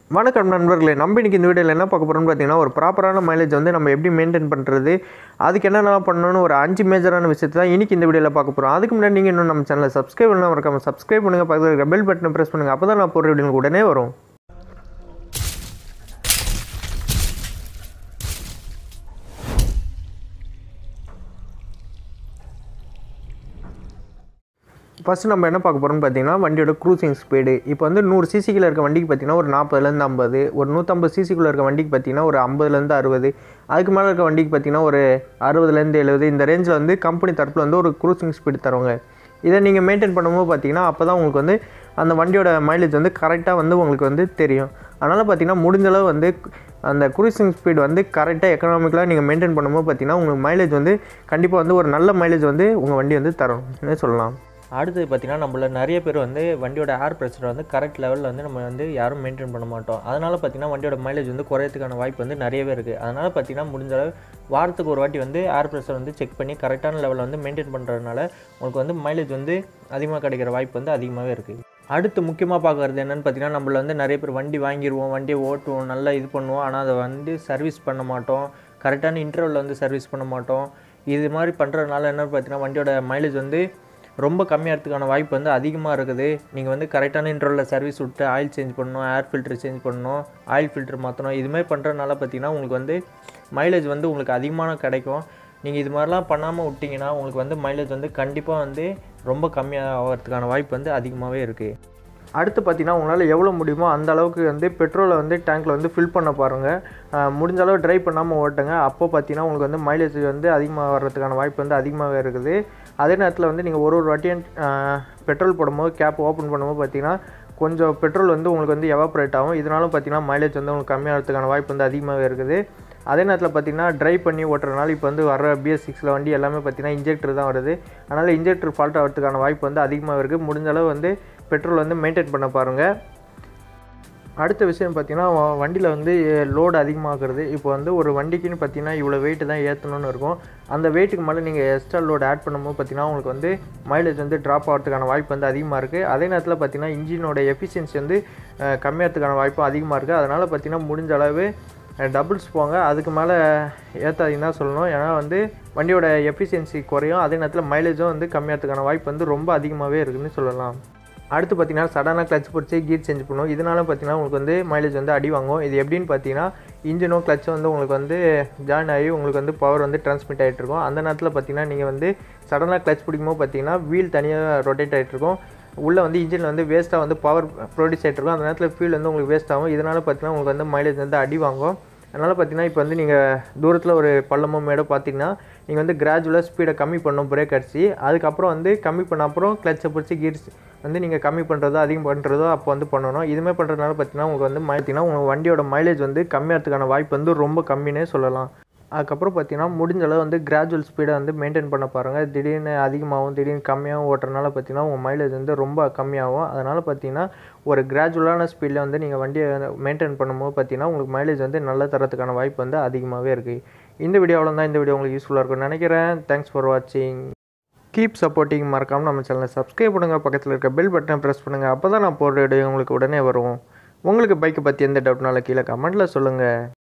வணக்கம் நண்பர்களே நம்ம இன்னைக்கு இந்த வீடியோவில் என்ன பார்க்க போகிறோம்னு பார்த்தீங்கன்னா ஒரு ப்ராப்பரான மைலேஜ் வந்து நம்ம எப்படி மெயின்டைன் பண்ணுறது அதுக்கு என்னென்ன பண்ணணும்னு ஒரு அஞ்சு மேஜரான விஷயத்தை தான் இன்றைக்கி இந்த வீடியோவில் பார்க்க போகிறோம் அதுக்கு முன்னாடி நீங்கள் இன்னும் நம்ம சேனலை சப்ஸ்கிரைப் பண்ணலாம் மறக்காம சப்ஸ்கிரைப் பண்ணுங்கள் பக்கத்தில் இருக்க பெல் பட்டனை ப்ரெஸ் பண்ணுங்கள் அப்போ தான் நான் போடுற வீடியோ உடனே வரும் ஃபஸ்ட்டு நம்ம என்ன பார்க்க போகிறோம்னு பார்த்தீங்கன்னா வண்டியோட க்ரூசிங் ஸ்பீடு இப்போ வந்து நூறு சிசிக்குள்ள இருக்க வண்டிக்கு பார்த்தீங்கன்னா ஒரு நாற்பதுலேருந்து ஐம்பது ஒரு நூற்றம்பது சிசிக்குள்ள இருக்க வண்டிக்கு பார்த்தீங்கன்னா ஒரு ஐம்பதுலேருந்து அறுபது அதுக்கு மேலே இருக்க வண்டிக்கு பார்த்தீங்கன்னா ஒரு அறுபதுலேருந்து எழுபது இந்த ரேஞ்சில் வந்து கம்பெனி தரப்பில் வந்து ஒரு க்ரூசிங் ஸ்பீடு தருவாங்க இதை நீங்கள் மெயின்டைன் பண்ணும்போது பார்த்தீங்கன்னா அப்போ தான் உங்களுக்கு வந்து அந்த வண்டியோட மைலேஜ் வந்து கரெக்டாக வந்து உங்களுக்கு வந்து தெரியும் அதனால் பார்த்தீங்கன்னா முடிஞ்சளவு வந்து அந்த க்ரூசிங் ஸ்பீடு வந்து கரெக்டாக எக்கனாமிக்கலாக நீங்கள் மெயின்டைன் பண்ணும்போது பார்த்தீங்கன்னா உங்களுக்கு மைலேஜ் வந்து கண்டிப்பாக வந்து ஒரு நல்ல மைலேஜ் வந்து உங்கள் வண்டி வந்து தரும்னு சொல்லலாம் அடுத்தது பார்த்திங்கன்னா நம்மள நிறைய பேர் வந்து வண்டியோட ஏர் ப்ரெஷரை வந்து கரெக்ட் லெவலில் வந்து நம்ம வந்து யாரும் மெயின்டைன் பண்ண மாட்டோம் அதனால் பார்த்திங்கன்னா வண்டியோட மைலேஜ் வந்து குறையறதுக்கான வாய்ப்பு வந்து நிறையவே இருக்குது அதனால் பார்த்திங்கன்னா முடிஞ்ச அளவு வாரத்துக்கு ஒரு வாட்டி வந்து ஏர் ப்ரெஷர் வந்து செக் பண்ணி கரெக்டான லெவலில் வந்து மெயின்டைன் பண்ணுறதுனால உங்களுக்கு வந்து மைலேஜ் வந்து அதிகமாக கிடைக்கிற வாய்ப்பு வந்து அதிகமாகவே இருக்குது அடுத்து முக்கியமாக பார்க்குறது என்னென்னு பார்த்தீங்கன்னா நம்மள வந்து நிறைய பேர் வண்டி வாங்கிடுவோம் வண்டியை ஓட்டுவோம் நல்லா இது பண்ணுவோம் ஆனால் அதை வந்து சர்வீஸ் பண்ண மாட்டோம் கரெக்டான இன்டர்வலில் வந்து சர்வீஸ் பண்ண மாட்டோம் இது மாதிரி பண்ணுறதுனால என்ன பார்த்தீங்கன்னா வண்டியோட மைலேஜ் வந்து ரொம்ப கம்மியாகிறதுக்கான வாய்ப்பு வந்து அதிகமாக இருக்குது நீங்கள் வந்து கரெக்டான இன்டர்வலில் சர்வீஸ் விட்டு ஆயில் சேஞ்ச் பண்ணணும் ஏர் ஃபில்டர் சேஞ்ச் பண்ணணும் ஆயில் ஃபில்டர் மாற்றணும் இதுமாதிரி பண்ணுறதுனால பார்த்தீங்கன்னா உங்களுக்கு வந்து மைலேஜ் வந்து உங்களுக்கு அதிகமான கிடைக்கும் நீங்கள் இது மாதிரிலாம் பண்ணாமல் விட்டிங்கன்னா உங்களுக்கு வந்து மைலேஜ் வந்து கண்டிப்பாக வந்து ரொம்ப கம்மியாக ஆகிறதுக்கான வாய்ப்பு வந்து அதிகமாகவே இருக்குது அடுத்து பார்த்தீங்கன்னா உங்களால் எவ்வளோ முடியுமோ அந்த அளவுக்கு வந்து பெட்ரோலை வந்து டேங்க்கில் வந்து ஃபில் பண்ண பாருங்கள் முடிஞ்ச அளவு ட்ரைவ் பண்ணாமல் ஓட்டுங்க அப்போ பார்த்தீங்கன்னா உங்களுக்கு வந்து மைலேஜ் வந்து அதிகமாக வர்றதுக்கான வாய்ப்பு வந்து அதிகமாகவே இருக்குது அதே நேரத்தில் வந்து நீங்கள் ஒரு ஒரு வாட்டியும் பெட்ரோல் போடும்போது கேப் ஓப்பன் பண்ணும்போது பார்த்தீங்கன்னா கொஞ்சம் பெட்ரோல் வந்து உங்களுக்கு வந்து எவாப்ரேட் ஆகும் இதனாலும் பார்த்தீங்கன்னா மைலேஜ் வந்து உங்களுக்கு கம்மியாகிறதுக்கான வாய்ப்பு வந்து அதிகமாகவே இருக்குது அதே நேரத்தில் பார்த்தீங்கன்னா ட்ரைவ் பண்ணி ஓட்டுறதுனால இப்போ வந்து வர பிஎஸ் சிக்ஸில் வண்டி எல்லாமே பார்த்தீங்கன்னா இன்ஜெக்டர் தான் வருது அதனால் இன்ஜெக்டர் ஃபால்ட் ஆகிறதுக்கான வாய்ப்பு வந்து அதிகமாக இருக்குது முடிஞ்ச அளவு வந்து பெட்ரோல் வந்து மெயின்டைன் பண்ண பாருங்கள் அடுத்த விஷயம் பார்த்தீங்கன்னா வண்டியில் வந்து லோடு அதிகமாகிறது இப்போ வந்து ஒரு வண்டிக்குன்னு பார்த்தீங்கன்னா இவ்வளோ வெயிட் தான் ஏற்றணும்னு இருக்கும் அந்த வெயிட்டுக்கு மேலே நீங்கள் எக்ஸ்ட்ரா லோடு ஆட் பண்ணும்போது பார்த்தீங்கன்னா உங்களுக்கு வந்து மைலேஜ் வந்து ட்ராப் ஆகிறதுக்கான வாய்ப்பு வந்து அதிகமாக இருக்குது அதே நேரத்தில் பார்த்தீங்கன்னா இன்ஜினோட எஃபிஷியன்சி வந்து கம்மியாகிறதுக்கான வாய்ப்பும் அதிகமாக இருக்குது அதனால் பார்த்தீங்கன்னா முடிஞ்ச அளவு டபுள்ஸ் போங்க அதுக்கு மேலே ஏற்றாதீங்கன்னா சொல்லணும் ஏன்னா வந்து வண்டியோட எஃபிஷியன்சி குறையும் அதே நேரத்தில் மைலேஜும் வந்து கம்மியாகிறதுக்கான வாய்ப்பு வந்து ரொம்ப அதிகமாகவே இருக்குதுன்னு சொல்லலாம் அடுத்து பார்த்தீங்கன்னா சடனாக கிளச் பிடிச்சி கீர் சேஞ்ச் பண்ணும் இதனால பார்த்தீங்கன்னா உங்களுக்கு வந்து மைலேஜ் வந்து அடி வாங்கும் இது எப்படின்னு பார்த்தீங்கன்னா இன்ஜினும் கிளச்சும் வந்து உங்களுக்கு வந்து ஜாயின் ஆகி உங்களுக்கு வந்து பவர் வந்து டிரான்ஸ்மிட் ஆகிட்டு இருக்கும் அந்த நேரத்தில் பார்த்தீங்கன்னா நீங்கள் வந்து சடனாக கிளச் பிடிக்கும்போது பார்த்தீங்கன்னா வீல் தனியாக ரொட்டேட் ஆகிட்டு இருக்கும் உள்ளே வந்து இன்ஜினில் வந்து வேஸ்ட்டாக வந்து பவர் ப்ரொடியூஸ் ஆகிட்டு இருக்கும் அந்த நேரத்தில் ஃபியூல் வந்து உங்களுக்கு வேஸ்ட் ஆகும் இதனால் பார்த்தீங்கன்னா உங்களுக்கு வந்து மைலேஜ் வந்து அடி வாங்கும் அதனால் பார்த்தீங்கன்னா இப்போ வந்து நீங்கள் தூரத்தில் ஒரு பள்ளமோ மேடோ பார்த்தீங்கன்னா நீங்கள் வந்து கிராஜுவலாக ஸ்பீடை கம்மி பண்ணணும் பிரேக் அடிச்சு அதுக்கப்புறம் வந்து கம்மி பண்ண அப்புறம் கிளச்சை பிடிச்சி கீர்ஸ் வந்து நீங்கள் கம்மி பண்ணுறதோ அதிகம் பண்ணுறதோ அப்போ வந்து பண்ணணும் இதுமாதிரி பண்ணுறதுனால பார்த்தீங்கன்னா உங்களுக்கு வந்து பார்த்தீங்கன்னா உங்கள் வண்டியோட மைலேஜ் வந்து கம்மியாகிறதுக்கான வாய்ப்பு வந்து ரொம்ப கம்மினே சொல்லலாம் அதுக்கப்புறம் பார்த்தீங்கன்னா முடிஞ்ச அளவு வந்து கிராஜுவல் ஸ்பீடை வந்து மெயின்டைன் பண்ண பாருங்கள் திடீர்னு அதிகமாகவும் திடீர்னு கம்மியாகவும் ஓட்டுறதுனால பார்த்தீங்கன்னா உங்கள் மைலேஜ் வந்து ரொம்ப கம்மியாகும் அதனால் பார்த்தீங்கன்னா ஒரு கிராஜுவலான ஸ்பீடில் வந்து நீங்கள் வண்டியை மெயின்டைன் பண்ணும்போது பார்த்தீங்கன்னா உங்களுக்கு மைலேஜ் வந்து நல்ல தரத்துக்கான வாய்ப்பு வந்து அதிகமாகவே இருக்குது இந்த வீடியோவில் தான் இந்த வீடியோ உங்களுக்கு யூஸ்ஃபுல்லாக இருக்கும்னு நினைக்கிறேன் தேங்க்ஸ் ஃபார் வாட்சிங் கீப் சப்போர்ட்டிங் மறக்காமல் நம்ம சேனலை சப்ஸ்கிரைப் பண்ணுங்கள் பக்கத்தில் இருக்க பெல் பட்டனை ப்ரெஸ் பண்ணுங்கள் அப்போ தான் நான் போடுற வீடியோ உங்களுக்கு உடனே வரும் உங்களுக்கு பைக்கை பற்றி எந்த டவுட்னாலும் கீழே கமெண்ட்டில் சொல்லுங்கள்